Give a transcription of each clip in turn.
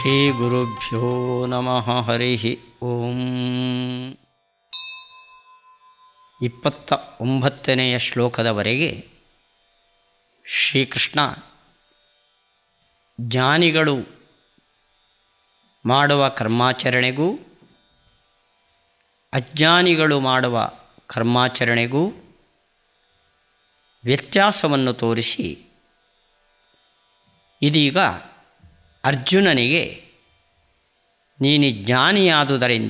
ಶ್ರೀಗುರುಭ್ಯೋ ನಮಃ ಹರಿ ಓಂ ಇಪ್ಪತ್ತ ಒಂಬತ್ತನೆಯ ಶ್ಲೋಕದವರೆಗೆ ಶ್ರೀಕೃಷ್ಣ ಜ್ಞಾನಿಗಳು ಮಾಡುವ ಕರ್ಮಾಚರಣೆಗೂ ಅಜ್ಞಾನಿಗಳು ಮಾಡುವ ಕರ್ಮಾಚರಣೆಗೂ ವ್ಯತ್ಯಾಸವನ್ನು ತೋರಿಸಿ ಇದೀಗ ಅರ್ಜುನನಿಗೆ ನೀನು ಜ್ಞಾನಿಯಾದುದರಿಂದ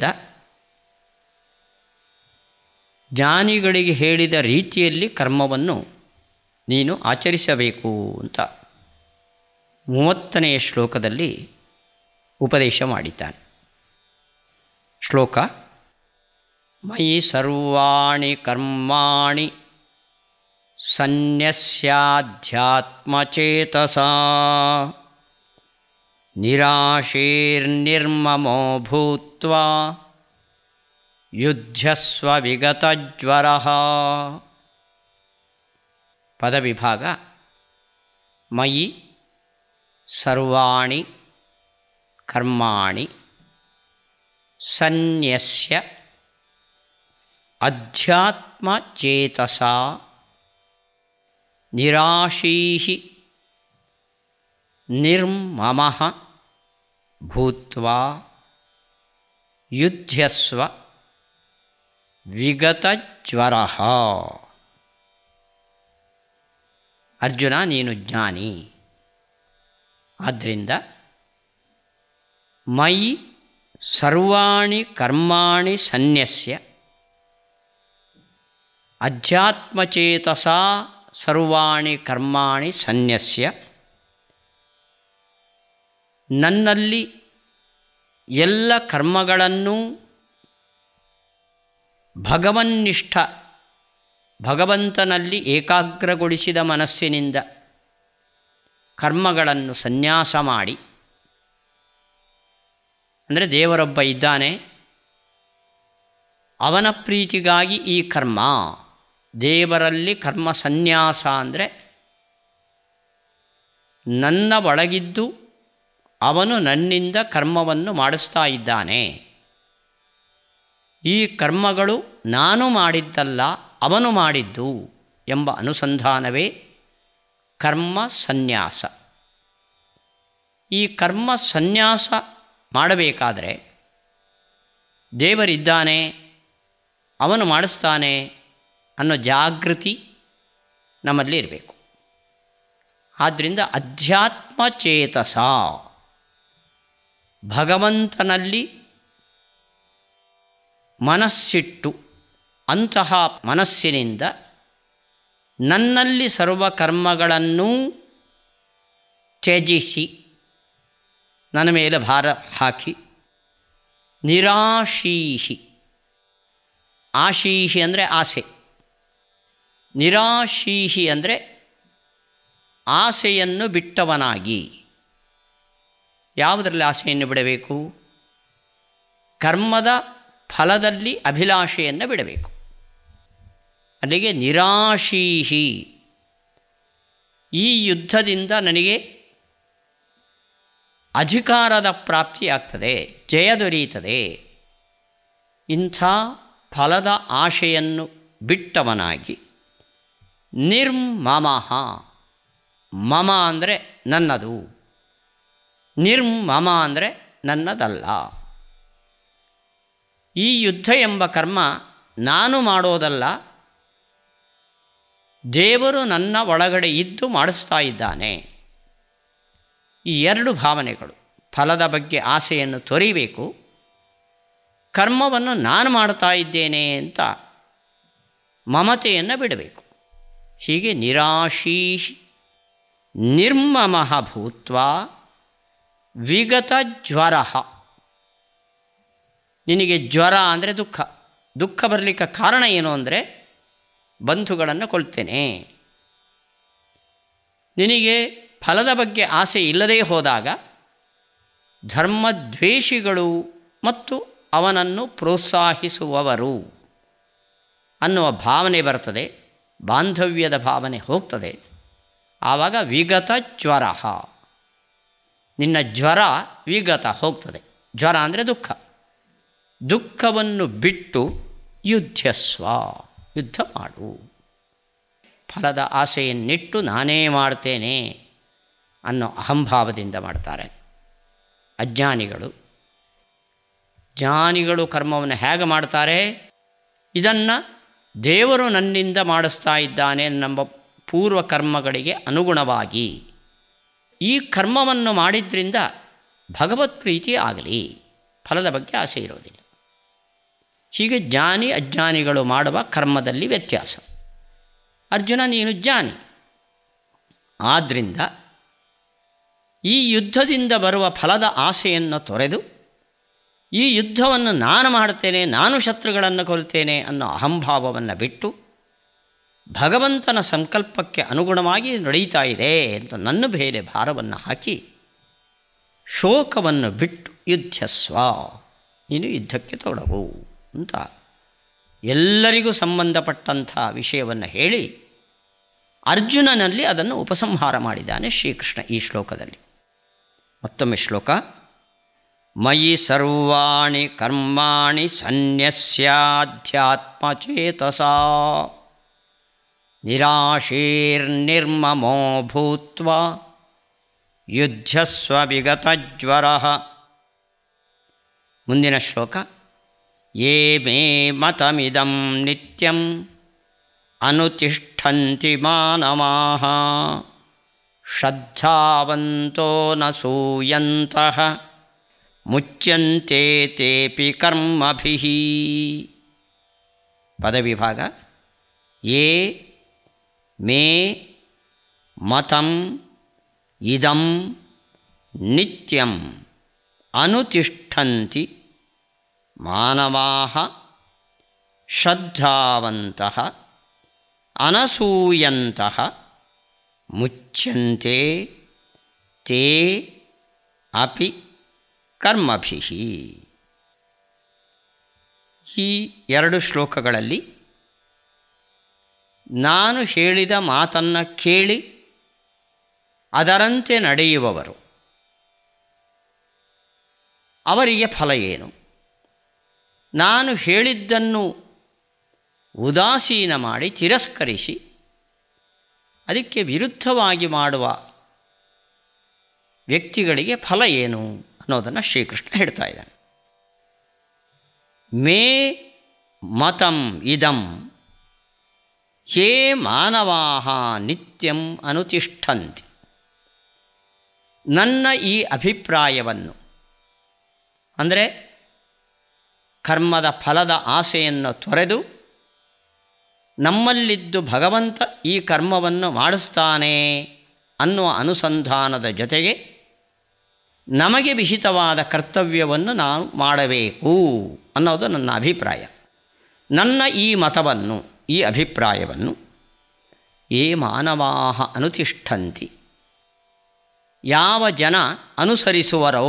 ಜ್ಞಾನಿಗಳಿಗೆ ಹೇಳಿದ ರೀತಿಯಲ್ಲಿ ಕರ್ಮವನ್ನು ನೀನು ಆಚರಿಸಬೇಕು ಅಂತ ಮೂವತ್ತನೆಯ ಶ್ಲೋಕದಲ್ಲಿ ಉಪದೇಶ ಮಾಡಿದ್ದಾನೆ ಶ್ಲೋಕ ಮಯಿ ಸರ್ವಾಣಿ ಕರ್ಮಾಣಿ ಸನ್ಯಸ್ಯಾಧ್ಯಾತ್ಮಚೇತಸಾ ನಿರಾಶೀರ್ನಿರ್ಮಮೋ ಭೂತ್ವಾ ಯುದ್ಧಸ್ವ ವಿಗತಜ್ವರ ಪದವಿಭಾಗ ಮಯಿ ಸರ್ವಾಣಿ ಕರ್ಮಾಣಿ ಸನ್ಯಸ್ಯ ಅಧ್ಯಾತ್ಮಚೇತಸ ನಿರಾಶೀ ನಿರ್ಮಮ ಭೂತ್ವಾ ಯುದ್ಧಸ್ವ ವಿಗತಜ್ವರ ಅರ್ಜುನ ನೀನು ಜ್ಞಾನಿ ಆದ್ದರಿಂದ ಮಯಿ ಸರ್ವಾಣಿ ಕರ್ಮಾಣಿ ಸನ್ಯಸ್ಯ ಅಧ್ಯಾತ್ಮಚೇತಸ ಸರ್ವಾಣಿ ಕರ್ಮಾಣಿ ಸನ್ಯಸ್ಯ ನನ್ನಲ್ಲಿ ಎಲ್ಲ ಕರ್ಮಗಳನ್ನು ಭಗವನ್ನಿಷ್ಠ ಭಗವಂತನಲ್ಲಿ ಏಕಾಗ್ರಗೊಳಿಸಿದ ಮನಸ್ಸಿನಿಂದ ಕರ್ಮಗಳನ್ನು ಸನ್ಯಾಸ ಮಾಡಿ ಅಂದರೆ ದೇವರೊಬ್ಬ ಇದ್ದಾನೆ ಅವನ ಪ್ರೀತಿಗಾಗಿ ಈ ಕರ್ಮ ದೇವರಲ್ಲಿ ಕರ್ಮ ಸನ್ಯಾಸ ಅಂದರೆ ನನ್ನ ಒಳಗಿದ್ದು ಅವನು ನನ್ನಿಂದ ಕರ್ಮವನ್ನು ಮಾಡಿಸ್ತಾ ಇದ್ದಾನೆ ಈ ಕರ್ಮಗಳು ನಾನು ಮಾಡಿದ್ದಲ್ಲ ಅವನು ಮಾಡಿದ್ದು ಎಂಬ ಅನುಸಂಧಾನವೇ ಕರ್ಮ ಸನ್ಯಾಸ ಈ ಕರ್ಮ ಸನ್ಯಾಸ ಮಾಡಬೇಕಾದರೆ ದೇವರಿದ್ದಾನೆ ಅವನು ಮಾಡಿಸ್ತಾನೆ ಅನ್ನೋ ಜಾಗೃತಿ ನಮ್ಮಲ್ಲಿ ಇರಬೇಕು ಆದ್ದರಿಂದ ಅಧ್ಯಾತ್ಮ ಚೇತಸ ಭಗವಂತನಲ್ಲಿ ಮನಸ್ಸಿಟ್ಟು ಅಂತಹ ಮನಸ್ಸಿನಿಂದ ನನ್ನಲ್ಲಿ ಸರ್ವ ಕರ್ಮಗಳನ್ನೂ ತ್ಯಜಿಸಿ ನನ್ನ ಮೇಲೆ ಭಾರ ಹಾಕಿ ನಿರಾಶೀಹಿ ಆಶೀಹಿ ಅಂದರೆ ಆಸೆ ನಿರಾಶೀಹಿ ಅಂದರೆ ಆಸೆಯನ್ನು ಬಿಟ್ಟವನಾಗಿ ಯಾವುದರಲ್ಲಿ ಆಸೆಯನ್ನು ಬಿಡಬೇಕು ಕರ್ಮದ ಫಲದಲ್ಲಿ ಅಭಿಲಾಷೆಯನ್ನು ಬಿಡಬೇಕು ಅಲ್ಲಿಗೆ ನಿರಾಶೀಹಿ ಈ ಯುದ್ಧದಿಂದ ನನಗೆ ಅಧಿಕಾರದ ಪ್ರಾಪ್ತಿಯಾಗ್ತದೆ ಜಯ ದೊರೆಯುತ್ತದೆ ಇಂಥ ಫಲದ ಆಶೆಯನ್ನು ಬಿಟ್ಟವನಾಗಿ ನಿರ್ಮಮಃ ಮಮ ಅಂದರೆ ನನ್ನದು ನಿರ್ಮಮ ಅಂದರೆ ನನ್ನದಲ್ಲ ಈ ಯುದ್ಧ ಎಂಬ ಕರ್ಮ ನಾನು ಮಾಡೋದಲ್ಲ ದೇವರು ನನ್ನ ಒಳಗಡೆ ಇದ್ದು ಮಾಡಿಸ್ತಾ ಇದ್ದಾನೆ ಈ ಎರಡು ಭಾವನೆಗಳು ಫಲದ ಬಗ್ಗೆ ಆಸೆಯನ್ನು ತೊರಿಬೇಕು ಕರ್ಮವನ್ನು ನಾನು ಮಾಡ್ತಾ ಇದ್ದೇನೆ ಅಂತ ಮಮತೆಯನ್ನು ಬಿಡಬೇಕು ಹೀಗೆ ನಿರಾಶೀಶಿ ನಿರ್ಮಮಃ ಭೂತ್ವ ವಿಗತ ಜ್ವರ ನಿನಗೆ ಜ್ವರ ಅಂದರೆ ದುಃಖ ದುಃಖ ಬರಲಿಕ್ಕೆ ಕಾರಣ ಏನು ಅಂದರೆ ಬಂಧುಗಳನ್ನು ಕೊಳ್ತೇನೆ ನಿನಗೆ ಫಲದ ಬಗ್ಗೆ ಆಸೆ ಇಲ್ಲದೇ ಹೋದಾಗ ಧರ್ಮದ್ವೇಷಿಗಳು ಮತ್ತು ಅವನನ್ನು ಪ್ರೋತ್ಸಾಹಿಸುವವರು ಅನ್ನುವ ಭಾವನೆ ಬರ್ತದೆ ಬಾಂಧವ್ಯದ ಭಾವನೆ ಹೋಗ್ತದೆ ಆವಾಗ ವಿಗತ ಜ್ವರ ನಿನ್ನ ಜ್ವರ ವಿಗತ ಹೋಗ್ತದೆ ಜ್ವರ ಅಂದರೆ ದುಃಖ ದುಃಖವನ್ನು ಬಿಟ್ಟು ಯುದ್ಧಸ್ವ ಯುದ್ಧ ಮಾಡು ಫಲದ ಆಸೆಯನ್ನಿಟ್ಟು ನಾನೇ ಮಾಡ್ತೇನೆ ಅನ್ನೋ ಅಹಂಭಾವದಿಂದ ಮಾಡ್ತಾರೆ ಅಜ್ಞಾನಿಗಳು ಜ್ಞಾನಿಗಳು ಕರ್ಮವನ್ನು ಹೇಗೆ ಮಾಡ್ತಾರೆ ಇದನ್ನು ದೇವರು ನನ್ನಿಂದ ಮಾಡಿಸ್ತಾ ಇದ್ದಾನೆ ನಮ್ಮ ಪೂರ್ವ ಕರ್ಮಗಳಿಗೆ ಅನುಗುಣವಾಗಿ ಈ ಕರ್ಮವನ್ನು ಮಾಡಿದ್ರಿಂದ ಭಗವತ್ ಪ್ರೀತಿ ಆಗಲಿ ಫಲದ ಬಗ್ಗೆ ಆಸೆ ಇರೋದಿಲ್ಲ ಹೀಗೆ ಜ್ಞಾನಿ ಅಜ್ಞಾನಿಗಳು ಮಾಡುವ ಕರ್ಮದಲ್ಲಿ ವ್ಯತ್ಯಾಸ ಅರ್ಜುನ ನೀನು ಜ್ಞಾನಿ ಆದ್ದರಿಂದ ಈ ಯುದ್ಧದಿಂದ ಬರುವ ಫಲದ ಆಸೆಯನ್ನು ತೊರೆದು ಈ ಯುದ್ಧವನ್ನು ನಾನು ಮಾಡ್ತೇನೆ ನಾನು ಶತ್ರುಗಳನ್ನು ಕೊಲ್ತೇನೆ ಅನ್ನೋ ಅಹಂಭಾವವನ್ನು ಬಿಟ್ಟು ಭಗವಂತನ ಸಂಕಲ್ಪಕ್ಕೆ ಅನುಗುಣವಾಗಿ ನಡೀತಾ ಇದೆ ಅಂತ ನನ್ನ ಬೇರೆ ಭಾರವನ್ನು ಹಾಕಿ ಶೋಕವನ್ನು ಬಿಟ್ಟು ಯುದ್ಧಸ್ವ ನೀನು ಯುದ್ಧಕ್ಕೆ ತೊಡಗು ಅಂತ ಎಲ್ಲರಿಗೂ ಸಂಬಂಧಪಟ್ಟಂಥ ವಿಷಯವನ್ನು ಹೇಳಿ ಅರ್ಜುನನಲ್ಲಿ ಅದನ್ನು ಉಪಸಂಹಾರ ಮಾಡಿದ್ದಾನೆ ಶ್ರೀಕೃಷ್ಣ ಈ ಶ್ಲೋಕದಲ್ಲಿ ಮತ್ತೊಮ್ಮೆ ಶ್ಲೋಕ ಮಯಿ ಸರ್ವಾಣಿ ಕರ್ಮಾಣಿ ಸನ್ಯಸ್ಯಾಧ್ಯಾತ್ಮಚೇತಸ ನಿರಾಶೀರ್ನಿರ್ಮಮೋ ಭೂತ್ವ ಯುದ್ಧಸ್ವ ವಿಗತಜ್ವರ ಮುಂದಿನ ಶ್ಲೋಕ ಯೇ ಮೇ ಮತಮಿದಂ ನಿತ್ಯಂ ಅನುತಿಷ್ಠಂತಿ ಮಾನವಾಹ ಶ್ರದ್ಧಾವಂತೋ ನ ಸೂಯಂತಹ ಮುಚ್ಯಂತೆ ತೇಪಿ ಕರ್ಮಭಿ ಪದವಿಭಾಗ ಯೇ ಮೇ ಮತಂ ಇದಂ ನಿತ್ಯಂ ಅನುತಿಷ್ಠಂತಿ ಮಾನವಾಹ ಶ್ರದ್ಧಾವಂತಹ ಅನಸೂಯಂತಹ ಮುಚ್ಯಂತೆ ತೇ ಅಪಿ ಕರ್ಮಭಿ ಈ ಎರಡು ಶ್ಲೋಕಗಳಲ್ಲಿ ನಾನು ಹೇಳಿದ ಮಾತನ್ನು ಕೇಳಿ ಅದರಂತೆ ನಡೆಯುವವರು ಅವರಿಗೆ ಫಲ ಏನು ನಾನು ಹೇಳಿದ್ದನ್ನು ಉದಾಸೀನ ಮಾಡಿ ತಿರಸ್ಕರಿಸಿ ಅದಕ್ಕೆ ವಿರುದ್ಧವಾಗಿ ಮಾಡುವ ವ್ಯಕ್ತಿಗಳಿಗೆ ಫಲ ಏನು ಅನ್ನೋದನ್ನು ಶ್ರೀಕೃಷ್ಣ ಹೇಳ್ತಾ ಇದ್ದಾನೆ ಮೇ ಮತಂ ಇದಂ ಯೇ ಮಾನವಾಹ ನಿತ್ಯಂ ಅನುತಿಷ್ಠಂತಿ ನನ್ನ ಈ ಅಭಿಪ್ರಾಯವನ್ನು ಅಂದರೆ ಕರ್ಮದ ಫಲದ ಆಸೆಯನ್ನು ತೊರೆದು ನಮ್ಮಲ್ಲಿದ್ದು ಭಗವಂತ ಈ ಕರ್ಮವನ್ನು ಮಾಡಿಸ್ತಾನೆ ಅನ್ನುವ ಅನುಸಂಧಾನದ ಜೊತೆಗೆ ನಮಗೆ ವಿಹಿತವಾದ ಕರ್ತವ್ಯವನ್ನು ನಾನು ಮಾಡಬೇಕು ಅನ್ನೋದು ನನ್ನ ಅಭಿಪ್ರಾಯ ನನ್ನ ಈ ಮತವನ್ನು ಈ ಅಭಿಪ್ರಾಯವನ್ನು ಏ ಮಾನವಾಹ ಅನುತಿಷ್ಠಂತಿ ಯಾವ ಜನ ಅನುಸರಿಸುವರೋ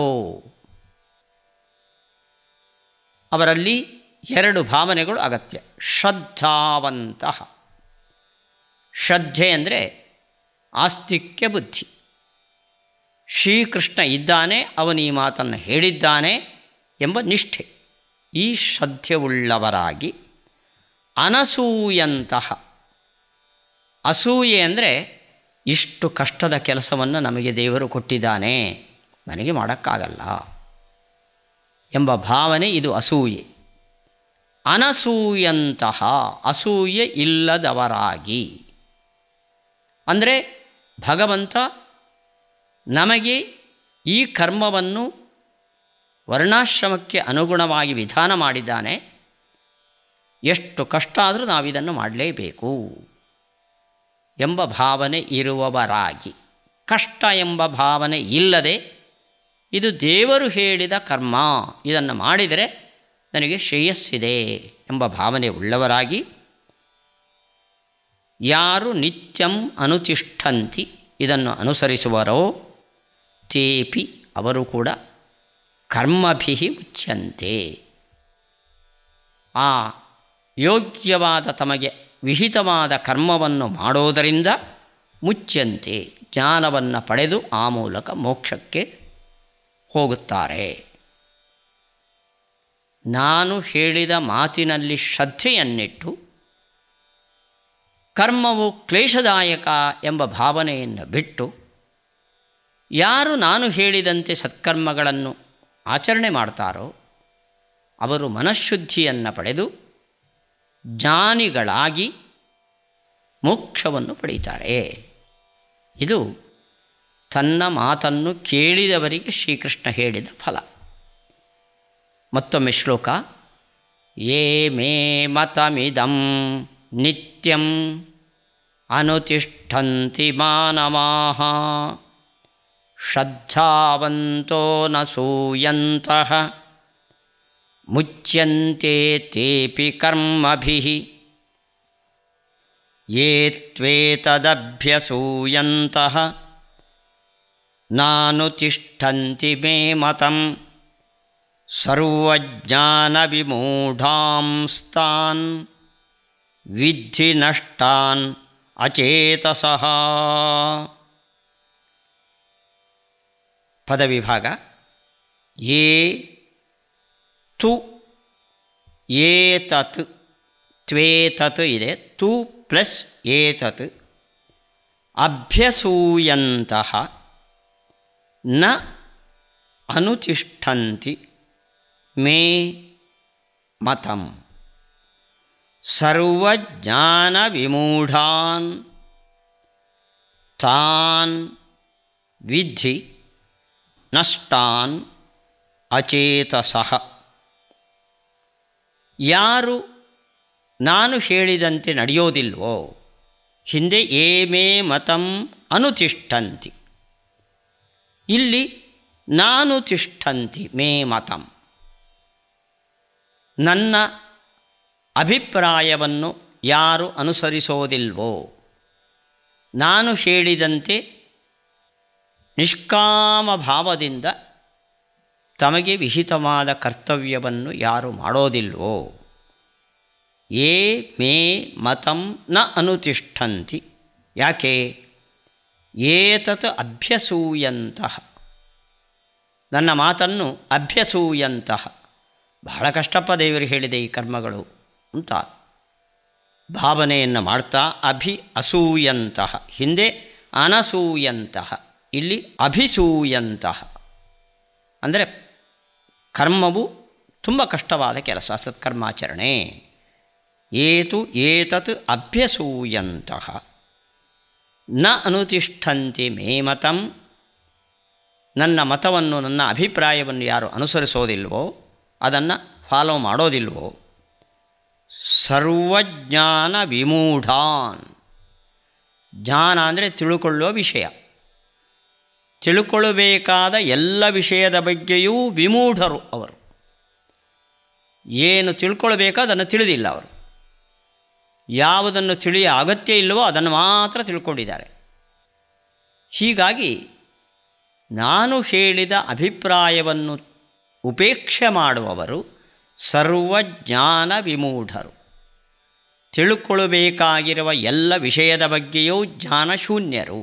ಅವರಲ್ಲಿ ಎರಡು ಭಾವನೆಗಳು ಅಗತ್ಯ ಶ್ರದ್ಧಾವಂತಹ ಶ್ರದ್ಧೆ ಅಂದರೆ ಆಸ್ತಿಕ್ಯ ಬುದ್ಧಿ ಶ್ರೀಕೃಷ್ಣ ಇದ್ದಾನೆ ಅವನು ಈ ಮಾತನ್ನು ಹೇಳಿದ್ದಾನೆ ಎಂಬ ನಿಷ್ಠೆ ಈ ಶ್ರದ್ಧೆಯುಳ್ಳವರಾಗಿ ಅನಸೂಯಂತಹ ಅಸೂಯೆ ಅಂದರೆ ಇಷ್ಟು ಕಷ್ಟದ ಕೆಲಸವನ್ನು ನಮಗೆ ದೇವರು ಕೊಟ್ಟಿದ್ದಾನೆ ನನಗೆ ಮಾಡೋಕ್ಕಾಗಲ್ಲ ಎಂಬ ಭಾವನೆ ಇದು ಅಸೂಯೆ ಅನಸೂಯಂತಹ ಅಸೂಯೆ ಇಲ್ಲದವರಾಗಿ ಅಂದರೆ ಭಗವಂತ ನಮಗೆ ಈ ಕರ್ಮವನ್ನು ವರ್ಣಾಶ್ರಮಕ್ಕೆ ಅನುಗುಣವಾಗಿ ವಿಧಾನ ಮಾಡಿದ್ದಾನೆ ಎಷ್ಟು ಕಷ್ಟ ಆದರೂ ನಾವಿದನ್ನು ಮಾಡಲೇಬೇಕು ಎಂಬ ಭಾವನೆ ಇರುವವರಾಗಿ ಕಷ್ಟ ಎಂಬ ಭಾವನೆ ಇಲ್ಲದೆ ಇದು ದೇವರು ಹೇಳಿದ ಕರ್ಮ ಇದನ್ನು ಮಾಡಿದರೆ ನನಗೆ ಶ್ರೇಯಸ್ಸಿದೆ ಎಂಬ ಭಾವನೆ ಉಳ್ಳವರಾಗಿ ಯಾರು ನಿತ್ಯಂ ಅನುತಿಷ್ಠಂತಿ ಇದನ್ನು ಅನುಸರಿಸುವರೋ ತೇಪಿ ಅವರು ಕೂಡ ಕರ್ಮಭಿ ಮುಚ್ಚಂತೆ ಆ ಯೋಗ್ಯವಾದ ತಮಗೆ ವಿಹಿತವಾದ ಕರ್ಮವನ್ನು ಮಾಡೋದರಿಂದ ಮುಚ್ಚಂತೆ ಜ್ಞಾನವನ್ನು ಪಡೆದು ಆ ಮೂಲಕ ಮೋಕ್ಷಕ್ಕೆ ಹೋಗುತ್ತಾರೆ ನಾನು ಹೇಳಿದ ಮಾತಿನಲ್ಲಿ ಶ್ರದ್ಧೆಯನ್ನಿಟ್ಟು ಕರ್ಮವು ಕ್ಲೇಶದಾಯಕ ಎಂಬ ಭಾವನೆಯನ್ನು ಬಿಟ್ಟು ಯಾರು ನಾನು ಹೇಳಿದಂತೆ ಸತ್ಕರ್ಮಗಳನ್ನು ಆಚರಣೆ ಮಾಡ್ತಾರೋ ಅವರು ಮನಃಶುದ್ಧಿಯನ್ನು ಪಡೆದು ಜ್ಞಾನಿಗಳಾಗಿ ಮೋಕ್ಷವನ್ನು ಪಡೀತಾರೆ ಇದು ತನ್ನ ಮಾತನ್ನು ಕೇಳಿದವರಿಗೆ ಶ್ರೀಕೃಷ್ಣ ಹೇಳಿದ ಫಲ ಮತ್ತೊಮ್ಮೆ ಶ್ಲೋಕ ಯೇ ಮೇ ಮತಮಿದಂ ನಿತ್ಯಂ ಅನುತಿಷ್ಠಂತಿ ಮಾನವಾಹ ಶ್ರದ್ಧಾವಂತೋ ನ ಸೂಯಂತಹ ಮುಚ್ಯಂತೆ ತೇಪಿ ಕರ್ಮಭಿಃ ಯೇ ತ್ವೇತದಭ್ಯಸೂಯಂತಹ ನಾನುತಿಷ್ಠಂತಿ ಮೇ ಮತಂ ಸರ್ವಜ್ಞಾನವಿಮೂಢಾಂಸ್ತಾನ್ ವಿದ್ಧಿ ನಷ್ಟಾನ್ ಅಚೇತಸಃ ಪದವಿಭಾಗ ಯೇ ತು ಏತತ್ ತ್ವೇತತ್ ಇದೆ ತು ಪ್ಲಸ್ ಏತತ್ ಅಭ್ಯಸೂಯಂತಹ ನ ಅನುತಿಷ್ಠಂತಿ ಮೇ ಮತಂ ಸರ್ವಜ್ಞಾನವಿಮೂಢಾನ್ ತಾನ್ ವಿಧಿ ನಷ್ಟಾನ್ ಅಚೇತಸಃ ಯಾರು ನಾನು ಹೇಳಿದಂತೆ ನಡೆಯೋದಿಲ್ವೋ ಹಿಂದೆ ಏಮೇ ಮತಂ ಅನುತಿಷ್ಠಂತಿ ಇಲ್ಲಿ ನಾನು ತಿಷ್ಠಂತಿ ಮೇ ಮತಂ ನನ್ನ ಅಭಿಪ್ರಾಯವನ್ನು ಯಾರು ಅನುಸರಿಸೋದಿಲ್ವೋ ನಾನು ಹೇಳಿದಂತೆ ನಿಷ್ಕಾಮ ಭಾವದಿಂದ ತಮಗೆ ವಿಹಿತವಾದ ಕರ್ತವ್ಯವನ್ನು ಯಾರು ಮಾಡೋದಿಲ್ವೋ ಏ ಮೇ ಮತಂ ನ ಅನುತಿಷ್ಠಂತಿ ಯಾಕೆ ಏತತ್ ಅಭ್ಯಸೂಯಂತಹ ನನ್ನ ಮಾತನ್ನು ಅಭ್ಯಸೂಯಂತಹ ಬಹಳ ಕಷ್ಟಪ್ಪ ದೇವರು ಹೇಳಿದೆ ಈ ಕರ್ಮಗಳು ಅಂತ ಭಾವನೆಯನ್ನು ಮಾಡ್ತಾ ಅಭಿ ಅಸೂಯಂತಹ ಹಿಂದೆ ಅನಸೂಯಂತಹ ಇಲ್ಲಿ ಅಭಿಸೂಯಂತಹ ಅಂದರೆ ಕರ್ಮವು ತುಂಬ ಕಷ್ಟವಾದ ಕೆಲಸ ಸತ್ಕರ್ಮಾಚರಣೆ ಏತು ಏತತ್ ಅಭ್ಯಸೂಯಂತಹ ನ ಅನುತಿಷ್ಠಂತಿ ಮೇ ಮತಂ ನನ್ನ ಮತವನ್ನು ನನ್ನ ಅಭಿಪ್ರಾಯವನ್ನು ಯಾರು ಅನುಸರಿಸೋದಿಲ್ವೋ ಅದನ್ನು ಫಾಲೋ ಮಾಡೋದಿಲ್ವೋ ಸರ್ವಜ್ಞಾನ ವಿಮೂಢಾನ್ ಜ್ಞಾನ ಅಂದರೆ ತಿಳ್ಕೊಳ್ಳುವ ವಿಷಯ ತಿಳ್ಕೊಳ್ಳಬೇಕಾದ ಎಲ್ಲ ವಿಷಯದ ಬಗ್ಗೆಯೂ ವಿಮೂಢರು ಅವರು ಏನು ತಿಳ್ಕೊಳ್ಬೇಕೋ ಅದನ್ನು ತಿಳಿದಿಲ್ಲ ಅವರು ಯಾವುದನ್ನು ತಿಳಿಯ ಅಗತ್ಯ ಇಲ್ಲವೋ ಅದನ್ನು ಮಾತ್ರ ತಿಳ್ಕೊಂಡಿದ್ದಾರೆ ಹೀಗಾಗಿ ನಾನು ಹೇಳಿದ ಅಭಿಪ್ರಾಯವನ್ನು ಉಪೇಕ್ಷೆ ಮಾಡುವವರು ಸರ್ವಜ್ಞಾನ ವಿಮೂಢರು ತಿಳ್ಕೊಳ್ಳಬೇಕಾಗಿರುವ ಎಲ್ಲ ವಿಷಯದ ಬಗ್ಗೆಯೂ ಜ್ಞಾನಶೂನ್ಯರು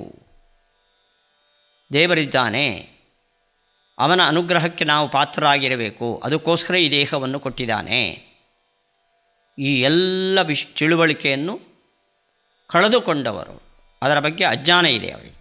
ದೇವರಿದ್ದಾನೆ ಅವನ ಅನುಗ್ರಹಕ್ಕೆ ನಾವು ಪಾತ್ರರಾಗಿರಬೇಕು ಅದಕ್ಕೋಸ್ಕರ ಈ ದೇಹವನ್ನು ಕೊಟ್ಟಿದ್ದಾನೆ ಈ ಎಲ್ಲ ವಿಶ್ ತಿಳುವಳಿಕೆಯನ್ನು ಕಳೆದುಕೊಂಡವರು ಅದರ ಬಗ್ಗೆ ಅಜ್ಞಾನ ಇದೆ ಅವರಿಗೆ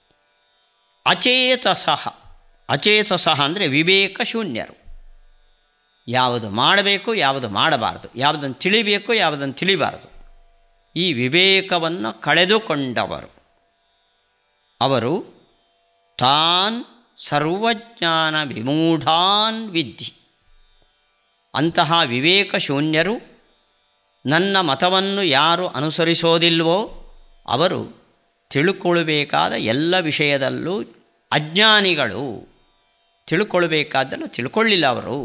ಅಚೇತಸಃ ಅಚೇತಸಃ ಅಂದರೆ ವಿವೇಕ ಶೂನ್ಯರು ಯಾವುದು ಮಾಡಬೇಕು ಯಾವುದು ಮಾಡಬಾರದು ಯಾವುದನ್ನು ತಿಳಿಬೇಕು ಯಾವುದನ್ನು ತಿಳಿಬಾರದು ಈ ವಿವೇಕವನ್ನು ಕಳೆದುಕೊಂಡವರು ಅವರು ತಾನ್ ಸರ್ವಜ್ಞಾನ ವಿಮೂಢಾನ್ ವಿದ್ಧಿ ಅಂತಹ ವಿವೇಕ ಶೂನ್ಯರು ನನ್ನ ಮತವನ್ನು ಯಾರು ಅನುಸರಿಸೋದಿಲ್ವೋ ಅವರು ತಿಳ್ಕೊಳ್ಬೇಕಾದ ಎಲ್ಲ ವಿಷಯದಲ್ಲೂ ಅಜ್ಞಾನಿಗಳು ತಿಳ್ಕೊಳ್ಬೇಕಾದ್ದನ್ನು ತಿಳ್ಕೊಳ್ಳಿಲ್ಲ ಅವರು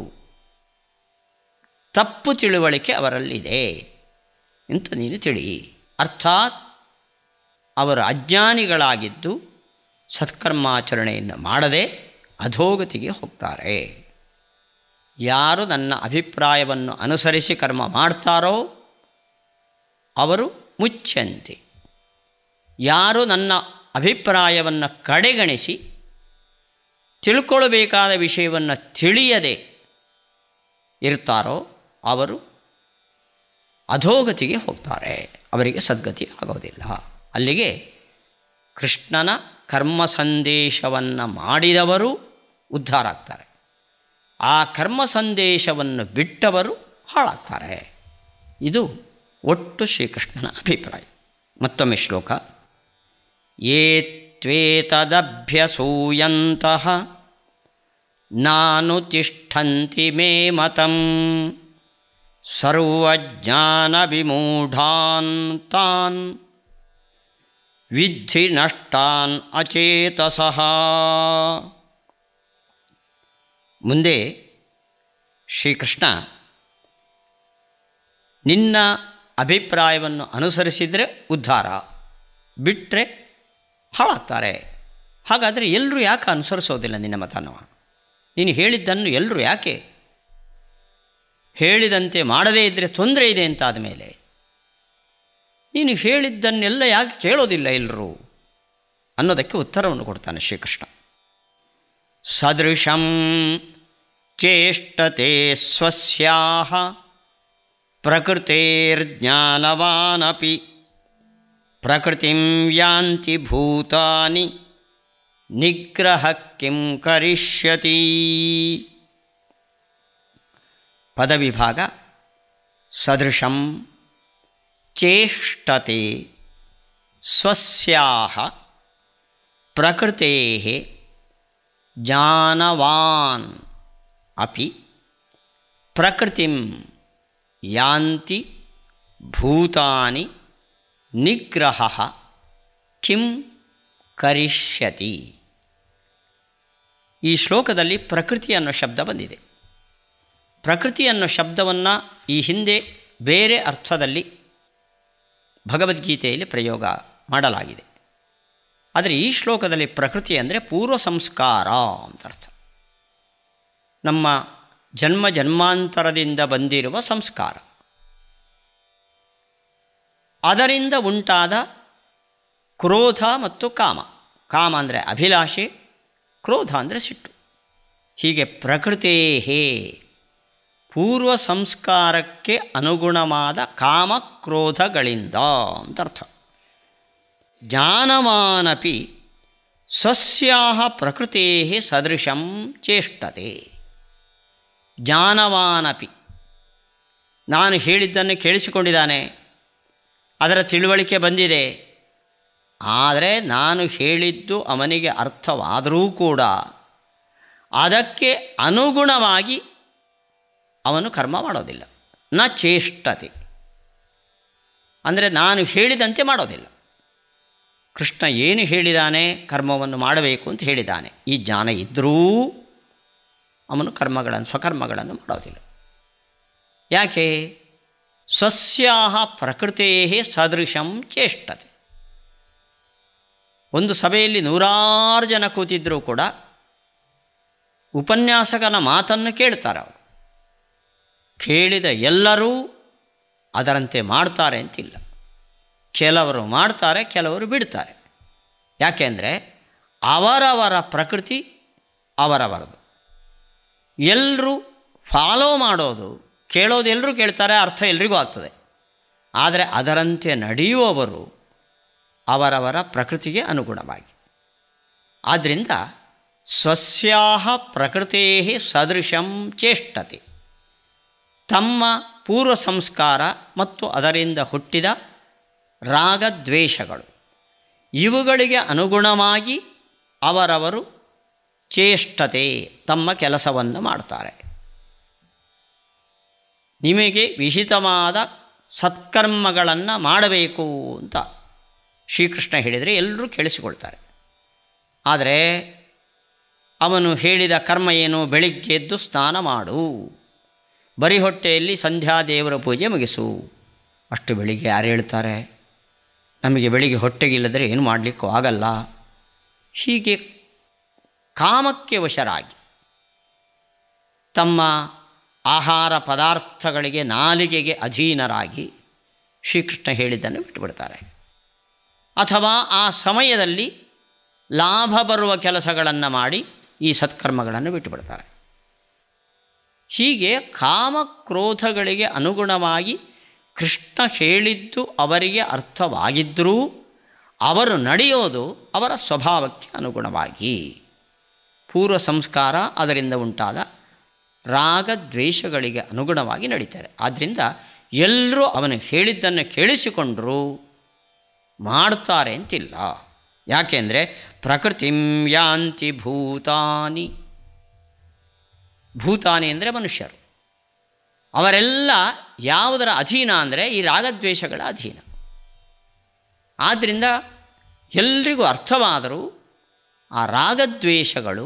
ತಪ್ಪು ತಿಳುವಳಿಕೆ ಅವರಲ್ಲಿದೆ ಅಂತ ನೀನು ತಿಳಿ ಅರ್ಥಾತ್ ಅವರು ಅಜ್ಞಾನಿಗಳಾಗಿದ್ದು ಸತ್ಕರ್ಮಾಚರಣೆಯನ್ನು ಮಾಡದೆ ಅಧೋಗತಿಗೆ ಹೋಗ್ತಾರೆ ಯಾರು ನನ್ನ ಅಭಿಪ್ರಾಯವನ್ನು ಅನುಸರಿಸಿ ಕರ್ಮ ಮಾಡ್ತಾರೋ ಅವರು ಮುಚ್ಚಂತೆ ಯಾರು ನನ್ನ ಅಭಿಪ್ರಾಯವನ್ನು ಕಡೆಗಣಿಸಿ ತಿಳ್ಕೊಳ್ಬೇಕಾದ ವಿಷಯವನ್ನು ತಿಳಿಯದೆ ಇರ್ತಾರೋ ಅವರು ಅಧೋಗತಿಗೆ ಹೋಗ್ತಾರೆ ಅವರಿಗೆ ಸದ್ಗತಿ ಆಗೋದಿಲ್ಲ ಅಲ್ಲಿಗೆ ಕೃಷ್ಣನ ಕರ್ಮ ಸಂದೇಶವನ್ನು ಮಾಡಿದವರು ಉದ್ಧಾರ ಆಗ್ತಾರೆ ಆ ಕರ್ಮ ಸಂದೇಶವನ್ನು ಬಿಟ್ಟವರು ಹಾಳಾಗ್ತಾರೆ ಇದು ಒಟ್ಟು ಶ್ರೀಕೃಷ್ಣನ ಅಭಿಪ್ರಾಯ ಮತ್ತೊಮ್ಮೆ ಶ್ಲೋಕ ಯೇ ತ್ವೇತದಭ್ಯಸೂಯಂತಹ ನಾನು ತಿಷ್ಠಂತಿ ಮೇ ಮತಂ ಸರ್ವಜ್ಞಾನವಿಮೂಢಾನ್ ತಾನ್ ವಿದ್ಧಿ ನಷ್ಟಾನ್ ಅಚೇತಸಃ ಮುಂದೆ ಶ್ರೀಕೃಷ್ಣ ನಿನ್ನ ಅಭಿಪ್ರಾಯವನ್ನು ಅನುಸರಿಸಿದರೆ ಉದ್ಧಾರ ಬಿಟ್ಟರೆ ಹಾಳಾಗ್ತಾರೆ ಹಾಗಾದರೆ ಎಲ್ಲರೂ ಯಾಕೆ ಅನುಸರಿಸೋದಿಲ್ಲ ನಿನ್ನ ಮತನವ ನೀನು ಹೇಳಿದ್ದನ್ನು ಎಲ್ಲರೂ ಯಾಕೆ ಹೇಳಿದಂತೆ ಮಾಡದೇ ಇದ್ದರೆ ತೊಂದರೆ ಇದೆ ಅಂತಾದ ಮೇಲೆ ನೀನು ಹೇಳಿದ್ದನ್ನೆಲ್ಲ ಯಾಕೆ ಕೇಳೋದಿಲ್ಲ ಎಲ್ಲರೂ ಅನ್ನೋದಕ್ಕೆ ಉತ್ತರವನ್ನು ಕೊಡ್ತಾನೆ ಶ್ರೀಕೃಷ್ಣ ಸದೃಶಂ ಚೇಷ್ಟತೆ ಸ್ವಸ್ಯಾಹ ಪ್ರಕೃತಿರ್ಜ್ಞಾನವಾನಪಿ ಪ್ರಕೃತಿಂ ಯಾಂತಿ ಭೂತಾನಿ ನಿಗ್ರಹ ಕಿಂ ಕರಿಷ್ಯತಿ ಪದವಿಭಾಗ ಸದೃಶಂ ಚೇಷ್ಟತೆ ಸ್ವಸ್ಯಾಹ ಪ್ರಕೃತೆ ಜ್ಞಾನವಾನ್ ಅಪಿ ಪ್ರಕೃತಿಂ ಯಾಂತಿ ಭೂತಾನಿ ನಿಗ್ರಹ ಕಿಂ ಕರಿಷ್ಯತಿ ಈ ಶ್ಲೋಕದಲ್ಲಿ ಪ್ರಕೃತಿ ಅನ್ನೋ ಶಬ್ದ ಬಂದಿದೆ ಪ್ರಕೃತಿ ಅನ್ನೋ ಶಬ್ದವನ್ನು ಈ ಹಿಂದೆ ಬೇರೆ ಅರ್ಥದಲ್ಲಿ ಭಗವದ್ಗೀತೆಯಲ್ಲಿ ಪ್ರಯೋಗ ಮಾಡಲಾಗಿದೆ ಆದರೆ ಈ ಶ್ಲೋಕದಲ್ಲಿ ಪ್ರಕೃತಿ ಅಂದರೆ ಪೂರ್ವ ಸಂಸ್ಕಾರ ಅಂತ ಅರ್ಥ ನಮ್ಮ ಜನ್ಮ ಜನ್ಮಾಂತರದಿಂದ ಬಂದಿರುವ ಸಂಸ್ಕಾರ ಅದರಿಂದ ಉಂಟಾದ ಕ್ರೋಧ ಮತ್ತು ಕಾಮ ಕಾಮ ಅಂದರೆ ಅಭಿಲಾಷೆ ಕ್ರೋಧ ಅಂದರೆ ಸಿಟ್ಟು ಹೀಗೆ ಪ್ರಕೃತೇ ಪೂರ್ವ ಸಂಸ್ಕಾರಕ್ಕೆ ಅನುಗುಣವಾದ ಕಾಮ ಕ್ರೋಧಗಳಿಂದ ಅಂತ ಅರ್ಥ ಜ್ಞಾನವಾನಪಿ ಸಸ್ಯಾಹ ಪ್ರಕೃತೇ ಸದೃಶಂ ಚೇಷ್ಟತೆ ಜ್ಞಾನವಾನಪಿ ನಾನು ಹೇಳಿದ್ದನ್ನು ಕೇಳಿಸಿಕೊಂಡಿದ್ದಾನೆ ಅದರ ತಿಳುವಳಿಕೆ ಬಂದಿದೆ ಆದರೆ ನಾನು ಹೇಳಿದ್ದು ಅವನಿಗೆ ಅರ್ಥವಾದರೂ ಕೂಡ ಅದಕ್ಕೆ ಅನುಗುಣವಾಗಿ ಅವನು ಕರ್ಮ ಮಾಡೋದಿಲ್ಲ ನ ಚೇಷ್ಟತೆ ಅಂದರೆ ನಾನು ಹೇಳಿದಂತೆ ಮಾಡೋದಿಲ್ಲ ಕೃಷ್ಣ ಏನು ಹೇಳಿದಾನೆ ಕರ್ಮವನ್ನು ಮಾಡಬೇಕು ಅಂತ ಹೇಳಿದ್ದಾನೆ ಈ ಜ್ಞಾನ ಇದ್ದರೂ ಅವನು ಕರ್ಮಗಳನ್ನು ಸ್ವಕರ್ಮಗಳನ್ನು ಮಾಡೋದಿಲ್ಲ ಯಾಕೆ ಸ್ವಸ್ಯಾಹ ಪ್ರಕೃತೇ ಸದೃಶಂ ಚೇಷ್ಟತೆ ಒಂದು ಸಭೆಯಲ್ಲಿ ನೂರಾರು ಜನ ಕೂತಿದ್ದರೂ ಕೂಡ ಉಪನ್ಯಾಸಕನ ಮಾತನ್ನು ಕೇಳ್ತಾರೆ ಅವರು ಕೇಳಿದ ಎಲ್ಲರೂ ಅದರಂತೆ ಮಾಡ್ತಾರೆ ಅಂತಿಲ್ಲ ಕೆಲವರು ಮಾಡ್ತಾರೆ ಕೆಲವರು ಬಿಡ್ತಾರೆ ಯಾಕೆಂದರೆ ಅವರವರ ಪ್ರಕೃತಿ ಅವರವರದು ಎಲ್ಲರೂ ಫಾಲೋ ಮಾಡೋದು ಕೇಳೋದು ಎಲ್ಲರೂ ಕೇಳ್ತಾರೆ ಅರ್ಥ ಎಲ್ರಿಗೂ ಆಗ್ತದೆ ಆದರೆ ಅದರಂತೆ ನಡೆಯುವವರು ಅವರವರ ಪ್ರಕೃತಿಗೆ ಅನುಗುಣವಾಗಿ ಆದ್ದರಿಂದ ಸ್ವಸ್ಯಾಹ ಪ್ರಕೃತೇ ಸದೃಶಂ ಚೇಷ್ಟತೆ ತಮ್ಮ ಪೂರ್ವ ಸಂಸ್ಕಾರ ಮತ್ತು ಅದರಿಂದ ಹುಟ್ಟಿದ ರಾಗದ್ವೇಷಗಳು ಇವುಗಳಿಗೆ ಅನುಗುಣವಾಗಿ ಅವರವರು ಚೇಷ್ಟತೆ ತಮ್ಮ ಕೆಲಸವನ್ನು ಮಾಡ್ತಾರೆ ನಿಮಗೆ ವಿಹಿತವಾದ ಸತ್ಕರ್ಮಗಳನ್ನು ಮಾಡಬೇಕು ಅಂತ ಶ್ರೀಕೃಷ್ಣ ಹೇಳಿದರೆ ಎಲ್ಲರೂ ಕೇಳಿಸಿಕೊಳ್ತಾರೆ ಆದರೆ ಅವನು ಹೇಳಿದ ಕರ್ಮ ಏನು ಬೆಳಿಗ್ಗೆ ಎದ್ದು ಸ್ನಾನ ಮಾಡು ಬರಿ ಹೊಟ್ಟೆಯಲ್ಲಿ ಸಂಧ್ಯಾ ದೇವರ ಪೂಜೆ ಮುಗಿಸು ಅಷ್ಟು ಬೆಳಿಗ್ಗೆ ಯಾರು ಹೇಳ್ತಾರೆ ನಮಗೆ ಬೆಳಿಗ್ಗೆ ಹೊಟ್ಟೆಗಿಲ್ಲದರೆ ಏನು ಮಾಡಲಿಕ್ಕೂ ಆಗಲ್ಲ ಹೀಗೆ ಕಾಮಕ್ಕೆ ವಶರಾಗಿ ತಮ್ಮ ಆಹಾರ ಪದಾರ್ಥಗಳಿಗೆ ನಾಲಿಗೆಗೆ ಅಧೀನರಾಗಿ ಶ್ರೀಕೃಷ್ಣ ಹೇಳಿದ್ದನ್ನು ಬಿಟ್ಟುಬಿಡ್ತಾರೆ ಅಥವಾ ಆ ಸಮಯದಲ್ಲಿ ಲಾಭ ಬರುವ ಕೆಲಸಗಳನ್ನು ಮಾಡಿ ಈ ಸತ್ಕರ್ಮಗಳನ್ನು ಬಿಟ್ಟುಬಿಡ್ತಾರೆ ಹೀಗೆ ಕಾಮಕ್ರೋಧಗಳಿಗೆ ಅನುಗುಣವಾಗಿ ಕೃಷ್ಣ ಹೇಳಿದ್ದು ಅವರಿಗೆ ಅರ್ಥವಾಗಿದ್ದರೂ ಅವರು ನಡೆಯೋದು ಅವರ ಸ್ವಭಾವಕ್ಕೆ ಅನುಗುಣವಾಗಿ ಪೂರ್ವ ಸಂಸ್ಕಾರ ಅದರಿಂದ ಉಂಟಾದ ರಾಗದ್ವೇಷಗಳಿಗೆ ಅನುಗುಣವಾಗಿ ನಡೀತಾರೆ ಆದ್ದರಿಂದ ಎಲ್ಲರೂ ಅವನು ಹೇಳಿದ್ದನ್ನು ಕೇಳಿಸಿಕೊಂಡರೂ ಮಾಡ್ತಾರೆ ಅಂತಿಲ್ಲ ಯಾಕೆಂದರೆ ಪ್ರಕೃತಿಂ ಯಾಂತಿ ಭೂತಾನಿ ಭೂತಾನಿ ಅಂದರೆ ಮನುಷ್ಯರು ಅವರೆಲ್ಲ ಯಾವುದರ ಅಧೀನ ಅಂದರೆ ಈ ರಾಗದ್ವೇಷಗಳ ಅಧೀನ ಆದ್ದರಿಂದ ಎಲ್ರಿಗೂ ಅರ್ಥವಾದರೂ ಆ ರಾಗದ್ವೇಷಗಳು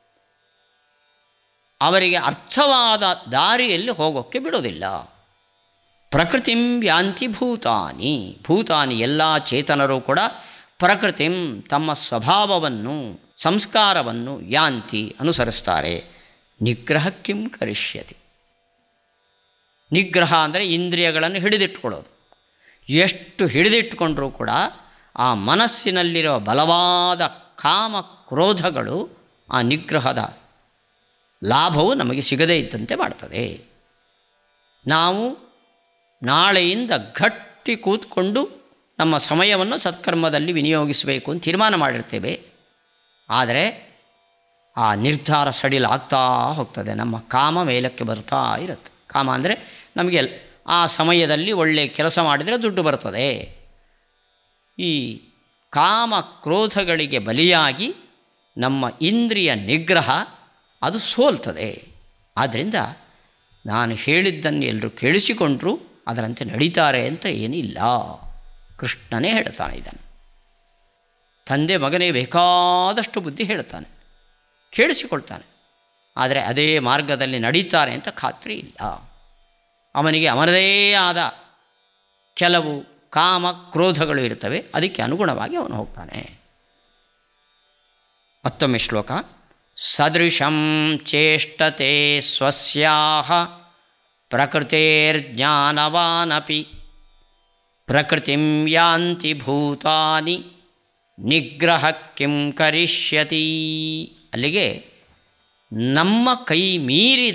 ಅವರಿಗೆ ಅರ್ಥವಾದ ದಾರಿಯಲ್ಲಿ ಹೋಗೋಕ್ಕೆ ಬಿಡೋದಿಲ್ಲ ಪ್ರಕೃತಿಂ ಯಾಂತಿ ಭೂತಾನಿ ಭೂತಾನಿ ಎಲ್ಲ ಚೇತನರು ಕೂಡ ಪ್ರಕೃತಿಂ ತಮ್ಮ ಸ್ವಭಾವವನ್ನು ಸಂಸ್ಕಾರವನ್ನು ಯಾಂತಿ ಅನುಸರಿಸ್ತಾರೆ ನಿಗ್ರಹ ಕಿಂ ಕರಿಷ್ಯತಿ ನಿಗ್ರಹ ಅಂದರೆ ಇಂದ್ರಿಯಗಳನ್ನು ಹಿಡಿದಿಟ್ಕೊಳ್ಳೋದು ಎಷ್ಟು ಹಿಡಿದಿಟ್ಕೊಂಡ್ರೂ ಕೂಡ ಆ ಮನಸ್ಸಿನಲ್ಲಿರೋ ಬಲವಾದ ಕಾಮ ಕ್ರೋಧಗಳು ಆ ನಿಗ್ರಹದ ಲಾಭವು ನಮಗೆ ಸಿಗದೇ ಇದ್ದಂತೆ ಮಾಡ್ತದೆ ನಾವು ನಾಳೆಯಿಂದ ಗಟ್ಟಿ ಕೂತ್ಕೊಂಡು ನಮ್ಮ ಸಮಯವನ್ನು ಸತ್ಕರ್ಮದಲ್ಲಿ ವಿನಿಯೋಗಿಸಬೇಕು ಅಂತ ತೀರ್ಮಾನ ಮಾಡಿರ್ತೇವೆ ಆದರೆ ಆ ನಿರ್ಧಾರ ಸಡಿಲಾಗ್ತಾ ಹೋಗ್ತದೆ ನಮ್ಮ ಕಾಮ ಮೇಲಕ್ಕೆ ಬರ್ತಾ ಇರುತ್ತೆ ಕಾಮ ಅಂದರೆ ನಮಗೆ ಆ ಸಮಯದಲ್ಲಿ ಒಳ್ಳೆಯ ಕೆಲಸ ಮಾಡಿದರೆ ದುಡ್ಡು ಬರ್ತದೆ ಈ ಕಾಮ ಕ್ರೋಧಗಳಿಗೆ ಬಲಿಯಾಗಿ ನಮ್ಮ ಇಂದ್ರಿಯ ನಿಗ್ರಹ ಅದು ಸೋಲ್ತದೆ ಆದ್ದರಿಂದ ನಾನು ಹೇಳಿದ್ದನ್ನು ಎಲ್ಲರೂ ಕೇಳಿಸಿಕೊಂಡ್ರೂ ಅದರಂತೆ ನಡೀತಾರೆ ಅಂತ ಏನಿಲ್ಲ ಕೃಷ್ಣನೇ ಹೇಳ್ತಾನೆ ಇದನ್ನು ತಂದೆ ಮಗನೇ ಬೇಕಾದಷ್ಟು ಬುದ್ಧಿ ಹೇಳ್ತಾನೆ ಕೇಳಿಸಿಕೊಳ್ತಾನೆ ಆದರೆ ಅದೇ ಮಾರ್ಗದಲ್ಲಿ ನಡೀತಾರೆ ಅಂತ ಖಾತ್ರಿ ಇಲ್ಲ ಅವನಿಗೆ ಅವನದೇ ಆದ ಕೆಲವು ಕಾಮ ಕ್ರೋಧಗಳು ಇರ್ತವೆ ಅದಕ್ಕೆ ಅನುಗುಣವಾಗಿ ಅವನು ಹೋಗ್ತಾನೆ ಮತ್ತೊಮ್ಮೆ ಶ್ಲೋಕ ಸದೃಶಂ ಚೇಷ್ಟತೆ ಸ್ವಸ್ಯಾಹ ಪ್ರಕೃತಿರ್ಜ್ಞಾನವಾನಪಿ ಪ್ರಕೃತಿಂ ಯಾಂತಿ ಭೂತಾನಿ ನಿಗ್ರಹ ಕಿಂ ಕರಿಷ್ಯತಿ ಅಲ್ಲಿಗೆ ನಮ್ಮ ಕೈ ಮೀರಿದ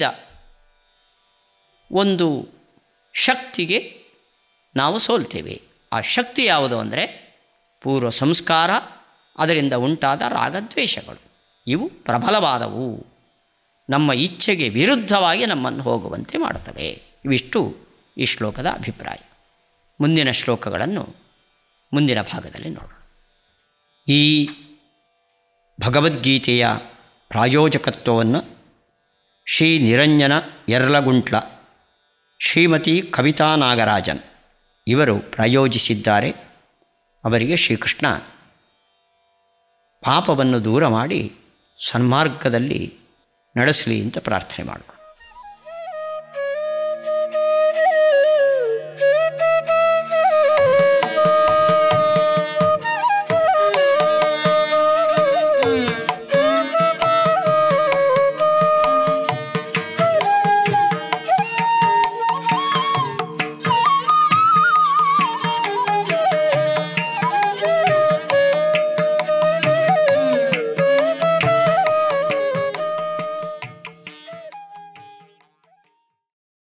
ಒಂದು ಶಕ್ತಿಗೆ ನಾವು ಸೋಲ್ತೇವೆ ಆ ಶಕ್ತಿ ಯಾವುದು ಅಂದರೆ ಪೂರ್ವ ಸಂಸ್ಕಾರ ಅದರಿಂದ ಉಂಟಾದ ರಾಗದ್ವೇಷಗಳು ಇವು ಪ್ರಬಲವಾದವು ನಮ್ಮ ಇಚ್ಛೆಗೆ ವಿರುದ್ಧವಾಗಿ ನಮ್ಮನ್ನು ಹೋಗುವಂತೆ ಮಾಡುತ್ತವೆ ಇವಿಷ್ಟು ಈ ಶ್ಲೋಕದ ಅಭಿಪ್ರಾಯ ಮುಂದಿನ ಶ್ಲೋಕಗಳನ್ನು ಮುಂದಿನ ಭಾಗದಲ್ಲಿ ನೋಡೋಣ ಈ ಭಗವದ್ಗೀತೆಯ ಪ್ರಾಯೋಜಕತ್ವವನ್ನು ಶ್ರೀ ನಿರಂಜನ ಯರ್ಲಗುಂಟ್ಲ ಶ್ರೀಮತಿ ಕವಿತಾ ನಾಗರಾಜನ್ ಇವರು ಪ್ರಾಯೋಜಿಸಿದ್ದಾರೆ ಅವರಿಗೆ ಶ್ರೀಕೃಷ್ಣ ಪಾಪವನ್ನು ದೂರ ಮಾಡಿ ಸನ್ಮಾರ್ಗದಲ್ಲಿ ನಡೆಸಲಿ ಅಂತ ಪ್ರಾರ್ಥನೆ ಮಾಡೋಣ